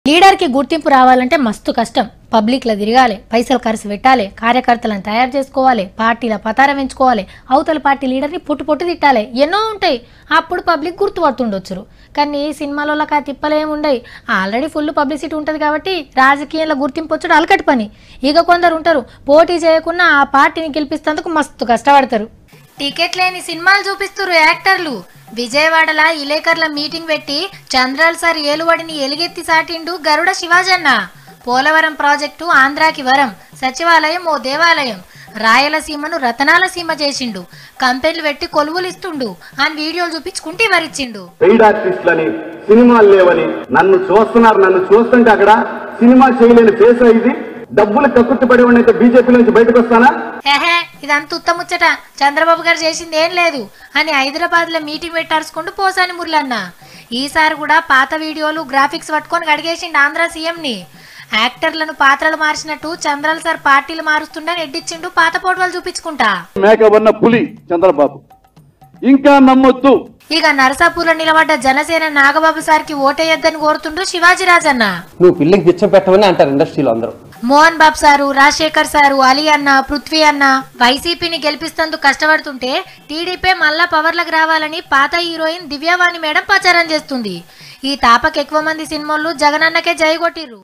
leader కి గుర్తింపు రావాలంటే మస్తు కష్టం పబ్లిక్ లో తిరగాలి పైసలు ఖర్చు పెట్టాలి కార్యకర్తలను తయారు చేసుకోవాలి పార్టీల పతారం ఎంచుకోవాలి అవతల పార్టీ లీడర్ని పుట్టు పుట్టు తిట్టాలి ఎన్నో ఉంటాయి అప్పుడు పబ్లిక్ గుర్తుపడుతుండొచ్చురు కానీ ఈ సినిమాలలో ఆ తిప్పలేమి ఉండయి ఆల్రెడీ ఫుల్ పబ్లిసిటీ ఉంటుంది కాబట్టి రాజకీయంలో గుర్తింపు వచ్చుడు అలకటి పని ఇక కొందరు ఉంటారు పోటీ చేయకుండా ఆ పార్టీని గెలిపిస్తేందుకు మస్తు కష్టపడతారు టికెట్ లేని సినిమాలు చూపిస్తున్నారు యాక్టర్లు విజయవాడల ఇలేకర్ల మీటింగ్ పెట్టి చంద్రాల్ సార్ ఏలువడిని ఎలుగెత్తి సాటిండు గరుడ శివాజన్న పోలవరం ప్రాజెక్టు ఆంధ్రాకి వరం సచివాలయం ఓ దేవాలయం రాయలసీమను రతనాల సీమ చేసిండు కంపెనీలు పెట్టి కొలువులు ఇస్తుండు అని వీడియోలు చూపించుకుంటే వరిచ్చిండు పెయిడ్ ఆర్టిస్టులని సినిమాలు లేవని నన్ను చూస్తున్నారు నన్ను చూస్తుంటే అక్కడ సినిమా చేయలేని ఫేస్ ఇది డబ్బులు కక్కుర్తి పడి అయితే బీజేపీ నుంచి బయటకు వస్తానా ఏహే ఇదంతా ఉత్తముచ్చట చంద్రబాబు గారు చేసింది ఏం లేదు అని హైదరాబాద్ లో మీటింగ్ పెట్టార్చుకుంటూ పోసాని మురళన్న ఈసారి కూడా పాత వీడియోలు గ్రాఫిక్స్ పట్టుకొని గడిగేసిండు ఆంధ్ర సీఎం ని యాక్టర్లను పాత్రలు మార్చినట్టు చంద్రాల సార్ పార్టీలు మారుస్తుండని ఎడ్డిచ్చిండు పాత ఫోటోలు చూపించుకుంటా మేకవన్న పులి చంద్రబాబు ఇంకా నమ్మొద్దు ఇక నరసాపూర్లో నిలబడ్డ జనసేన నాగబాబు సార్కి ఓటేయొద్దని కోరుతుండ్రు శివాజీ రాజన్న నువ్వు పిల్లికి బిచ్చం పెట్టమని అంటారు ఇండస్ట్రీలో అందరూ మోహన్ బాబు సారు రాజశేఖర్ సారు అలీ అన్న పృథ్వీ అన్న వైసీపీని గెలిపిస్తందుకు కష్టపడుతుంటే టీడీపీ మళ్ళా పవర్లకు రావాలని పాత హీరోయిన్ దివ్యవాణి మేడం ప్రచారం చేస్తుంది ఈ తాపకి ఎక్కువ మంది సినిమాలు జగనన్నకే జై కొట్టిర్రు